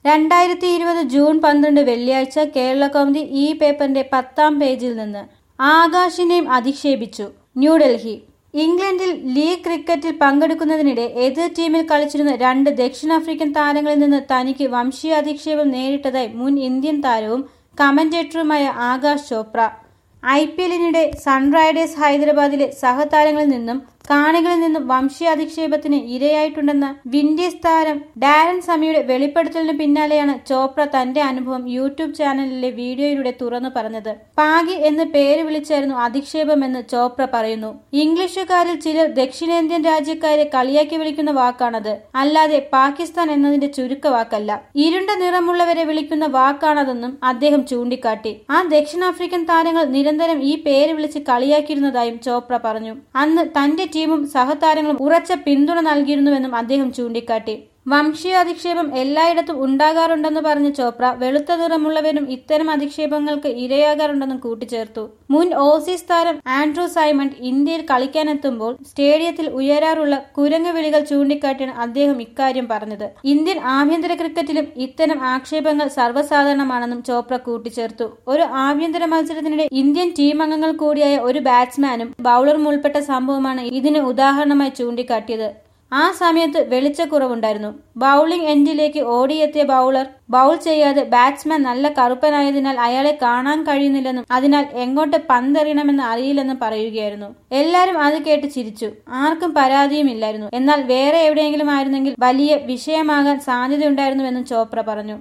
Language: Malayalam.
രണ്ടായിരത്തി ഇരുപത് ജൂൺ പന്ത്രണ്ട് വെള്ളിയാഴ്ച കേരള കൗമുദി ഈ പേപ്പറിന്റെ പത്താം പേജിൽ നിന്ന് ആകാശിനെയും അധിക്ഷേപിച്ചു ന്യൂഡൽഹി ഇംഗ്ലണ്ടിൽ ലീഗ് ക്രിക്കറ്റിൽ പങ്കെടുക്കുന്നതിനിടെ എതിർ ടീമിൽ കളിച്ചിരുന്ന രണ്ട് ദക്ഷിണാഫ്രിക്കൻ താരങ്ങളിൽ നിന്ന് തനിക്ക് വംശീയ അധിക്ഷേപം നേരിട്ടതായി മുൻ ഇന്ത്യൻ താരവും കമന്റേറ്ററുമായ ആകാശ് ചോപ്ര ഐ പി എല്ലിനിടെ സൺറൈഡേഴ്സ് ഹൈദരാബാദിലെ സഹതാരങ്ങളിൽ നിന്നും കാണികളിൽ നിന്നും വംശീയ അധിക്ഷേപത്തിന് ഇരയായിട്ടുണ്ടെന്ന വിൻഡീസ് താരം ഡാരൻ സമിയുടെ വെളിപ്പെടുത്തലിന് പിന്നാലെയാണ് ചോപ്ര തന്റെ അനുഭവം യൂട്യൂബ് ചാനലിലെ വീഡിയോയിലൂടെ തുറന്നു പറഞ്ഞത് പാകി എന്ന് പേര് വിളിച്ചായിരുന്നു അധിക്ഷേപമെന്ന് ചോപ്ര പറയുന്നു ഇംഗ്ലീഷുകാരിൽ ചിലർ ദക്ഷിണേന്ത്യൻ രാജ്യക്കാരെ കളിയാക്കി വിളിക്കുന്ന വാക്കാണത് അല്ലാതെ പാകിസ്ഥാൻ എന്നതിന്റെ ചുരുക്കവാക്കല്ല ഇരുണ്ട നിറമുള്ളവരെ വിളിക്കുന്ന വാക്കാണതെന്നും അദ്ദേഹം ചൂണ്ടിക്കാട്ടി ആ ദക്ഷിണാഫ്രിക്കൻ താരങ്ങൾ നിരന്തരം ഈ പേര് വിളിച്ച് കളിയാക്കിയിരുന്നതായും ചോപ്ര പറഞ്ഞു അന്ന് തന്റെ ടീമും സഹതാരങ്ങളും ഉറച്ച പിന്തുണ നൽകിയിരുന്നുവെന്നും അദ്ദേഹം ചൂണ്ടിക്കാട്ടി വംശീയ അധിക്ഷേപം എല്ലായിടത്തും ഉണ്ടാകാറുണ്ടെന്ന് പറഞ്ഞ ചോപ്ര വെളുത്ത നിറമുള്ളവരും ഇത്തരം അധിക്ഷേപങ്ങൾക്ക് ഇരയാകാറുണ്ടെന്നും കൂട്ടിച്ചേർത്തു മുൻ ഓസീസ് താരം ആൻഡ്രൂ സൈമണ്ട് ഇന്ത്യയിൽ കളിക്കാനെത്തുമ്പോൾ സ്റ്റേഡിയത്തിൽ ഉയരാറുള്ള കുരങ്ങ് വിളികൾ ചൂണ്ടിക്കാട്ടിയാണ് അദ്ദേഹം ഇക്കാര്യം പറഞ്ഞത് ഇന്ത്യൻ ആഭ്യന്തര ക്രിക്കറ്റിലും ഇത്തരം ആക്ഷേപങ്ങൾ സർവ്വസാധാരണമാണെന്നും ചോപ്ര കൂട്ടിച്ചേർത്തു ഒരു ആഭ്യന്തര മത്സരത്തിനിടെ ഇന്ത്യൻ ടീം അംഗങ്ങൾ കൂടിയായ ഒരു ബാറ്റ്സ്മാനും ബൌളറും ഉൾപ്പെട്ട സംഭവമാണ് ഇതിന് ഉദാഹരണമായി ചൂണ്ടിക്കാട്ടിയത് ആ സമയത്ത് വെളിച്ചക്കുറവുണ്ടായിരുന്നു ബൌളിംഗ് എൻഡിലേക്ക് ഓടിയെത്തിയ ബൌളർ ബൌൾ ചെയ്യാതെ ബാറ്റ്സ്മാൻ നല്ല കറുപ്പനായതിനാൽ അയാളെ കാണാൻ കഴിയുന്നില്ലെന്നും അതിനാൽ എങ്ങോട്ട് പന്തെറിയണമെന്ന് അറിയില്ലെന്നും പറയുകയായിരുന്നു എല്ലാരും അത് കേട്ട് ചിരിച്ചു ആർക്കും പരാതിയുമില്ലായിരുന്നു എന്നാൽ വേറെ എവിടെയെങ്കിലും ആയിരുന്നെങ്കിൽ വലിയ വിഷയമാകാൻ സാധ്യതയുണ്ടായിരുന്നുവെന്നും ചോപ്ര പറഞ്ഞു